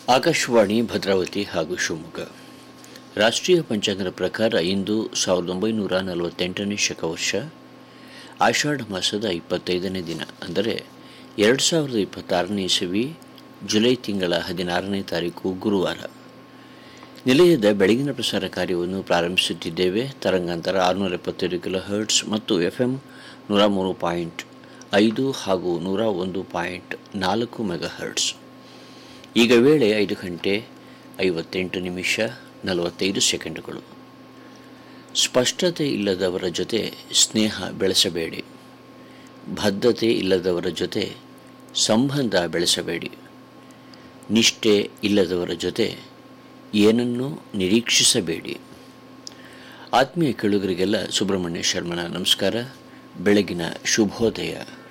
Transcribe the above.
ಆಕಾಶವಾಣಿ ಭದ್ರಾವತಿ ಹಾಗೂ ಶಿವಮೊಗ್ಗ ರಾಷ್ಟ್ರೀಯ ಪಂಚಾಂಗದ ಪ್ರಕಾರ ಇಂದು ಸಾವಿರದ ಒಂಬೈನೂರ ನಲವತ್ತೆಂಟನೇ ಶಕವರ್ಷ ಆಷಾಢ ಮಾಸದ ಇಪ್ಪತ್ತೈದನೇ ದಿನ ಅಂದರೆ ಎರಡು ಸಾವಿರದ ಇಪ್ಪತ್ತಾರನೇ ಇಸವಿ ಜುಲೈ ತಿಂಗಳ ಹದಿನಾರನೇ ತಾರೀಕು ಗುರುವಾರ ನಿಲಯದ ಬೆಳಗಿನ ಪ್ರಸಾರ ಕಾರ್ಯವನ್ನು ಪ್ರಾರಂಭಿಸುತ್ತಿದ್ದೇವೆ ತರಂಗಾಂತರ ಆರುನೂರ ಎಪ್ಪತ್ತೈದು ಕಿಲೋ ಹರ್ಟ್ಸ್ ಮತ್ತು ಎಫ್ ಎಂ ನೂರ ಮೂರು ಪಾಯಿಂಟ್ ಐದು ಹಾಗೂ ನೂರ ಒಂದು ಪಾಯಿಂಟ್ ನಾಲ್ಕು ಮೆಗಾ ಹರ್ಟ್ಸ್ ಈಗ ವೇಳೆ ಐದು ಗಂಟೆ ಐವತ್ತೆಂಟು ನಿಮಿಷ ನಲವತ್ತೈದು ಸೆಕೆಂಡುಗಳು ಸ್ಪಷ್ಟತೆ ಇಲ್ಲದವರ ಜೊತೆ ಸ್ನೇಹ ಬೆಳೆಸಬೇಡಿ ಬದ್ಧತೆ ಇಲ್ಲದವರ ಜೊತೆ ಸಂಬಂಧ ಬೆಳೆಸಬೇಡಿ ನಿಷ್ಠೆ ಇಲ್ಲದವರ ಜೊತೆ ಏನನ್ನೂ ನಿರೀಕ್ಷಿಸಬೇಡಿ ಆತ್ಮೀಯ ಕೇಳುಗರಿಗೆಲ್ಲ ಸುಬ್ರಹ್ಮಣ್ಯ ಶರ್ಮನ ನಮಸ್ಕಾರ ಬೆಳಗಿನ ಶುಭೋದಯ